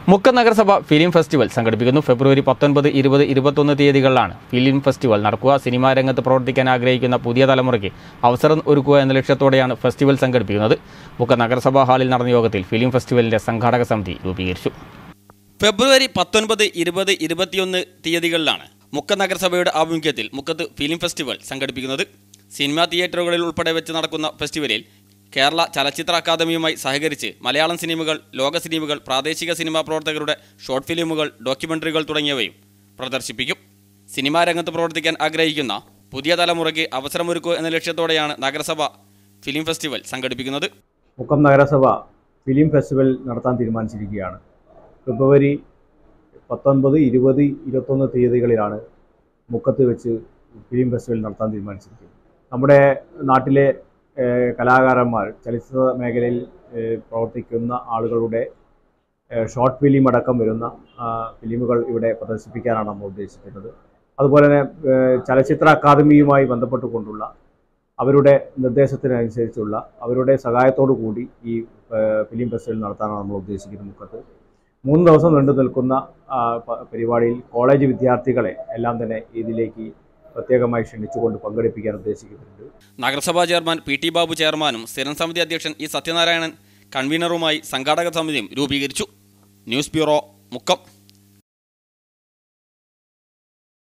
മുക്കം നഗരസഭ film festival സംഘടിപ്പിക്കുന്നു ഫെബ്രുവരി പത്തൊൻപത് ഇരുപത് ഇരുപത്തൊന്ന് തീയതികളിലാണ് ഫിലിം ഫെസ്റ്റിവൽ നടക്കുക സിനിമാ രംഗത്ത് പ്രവർത്തിക്കാൻ ആഗ്രഹിക്കുന്ന പുതിയ തലമുറയ്ക്ക് അവസരം ഒരുക്കുക എന്ന ലക്ഷ്യത്തോടെയാണ് ഫെസ്റ്റിവൽ സംഘടിപ്പിക്കുന്നത് മുക്കം നഗരസഭാ ഹാളിൽ നടന്ന യോഗത്തിൽ ഫിലിം ഫെസ്റ്റിവലിന്റെ സംഘാടക സമിതി രൂപീകരിച്ചു ഫെബ്രുവരി പത്തൊൻപത് ഇരുപത് ഇരുപത്തിയൊന്ന് തീയതികളിലാണ് മുക്കം നഗരസഭയുടെ ആഭിമുഖ്യത്തിൽ മുക്കത്ത് ഫിലിം ഫെസ്റ്റിവൽ സംഘടിപ്പിക്കുന്നത് സിനിമാ തിയേറ്ററുകളിൽ ഉൾപ്പെടെ വെച്ച് നടക്കുന്ന ഫെസ്റ്റിവലിൽ കേരള ചലച്ചിത്ര അക്കാദമിയുമായി സഹകരിച്ച് മലയാളം സിനിമകൾ ലോക സിനിമകൾ പ്രാദേശിക സിനിമാ പ്രവർത്തകരുടെ ഷോർട്ട് ഫിലിമുകൾ ഡോക്യുമെൻ്ററികൾ തുടങ്ങിയവയും പ്രദർശിപ്പിക്കും സിനിമാ രംഗത്ത് പ്രവർത്തിക്കാൻ ആഗ്രഹിക്കുന്ന പുതിയ തലമുറയ്ക്ക് അവസരമൊരുക്കുക എന്ന ലക്ഷ്യത്തോടെയാണ് നഗരസഭ ഫിലിം ഫെസ്റ്റിവൽ സംഘടിപ്പിക്കുന്നത് മുക്കം നഗരസഭ ഫിലിം ഫെസ്റ്റിവൽ നടത്താൻ തീരുമാനിച്ചിരിക്കുകയാണ് ഫെബ്രുവരി പത്തൊൻപത് ഇരുപത് ഇരുപത്തൊന്ന് തീയതികളിലാണ് മുക്കത്ത് വെച്ച് ഫിലിം ഫെസ്റ്റിവൽ നടത്താൻ തീരുമാനിച്ചിരിക്കുന്നത് നമ്മുടെ നാട്ടിലെ ഏഹ്, കലാകാരന്മാർ ചലച്ചിത്ര മേഖലയിൽ ഏഹ്, പ്രവർത്തിക്കുന്ന ആളുകളുടെ ഏഹ്, ഷോർട്ട് ഫിലിം അടക്കം വരുന്ന ആ, ഫിലിമുകൾ ഇവിടെ പ്രദർശിപ്പിക്കാനാണ് നമ്മൾ ഉദ്ദേശിക്കുന്നത് അതുപോലെ തന്നെ ഏഹ്, ചലച്ചിത്ര അക്കാദമിയുമായി ബന്ധപ്പെട്ടുകൊണ്ടുള്ള അവരുടെ നിർദ്ദേശത്തിനനുസരിച്ചുള്ള അവരുടെ സഹായത്തോടു കൂടി ഈ ഏഹ്, ഫിലിം ഫെസ്റ്റിവൽ നടത്താനാണ് നമ്മൾ ഉദ്ദേശിക്കുന്നത് മുക്കത്ത് മൂന്ന് ദിവസം നീണ്ടു നിൽക്കുന്ന ആ, പ- പരിപാടിയിൽ കോളേജ് വിദ്യാർത്ഥികളെ എല്ലാം തന്നെ ഇതിലേക്ക് പ്രത്യേകമായി ക്ഷണിച്ചുകൊണ്ട് പങ്കെടുപ്പിക്കാൻ ഉദ്ദേശിക്കുന്നുണ്ട് നഗരസഭാ ചെയർമാൻ പി ടി ബാബു ചെയർമാനും സ്ഥിരം സമിതി അധ്യക്ഷൻ ഇ സത്യനാരായണൻ കൺവീനറുമായി സംഘാടക സമിതിയും രൂപീകരിച്ചു ന്യൂസ് ബ്യൂറോ മുക്കം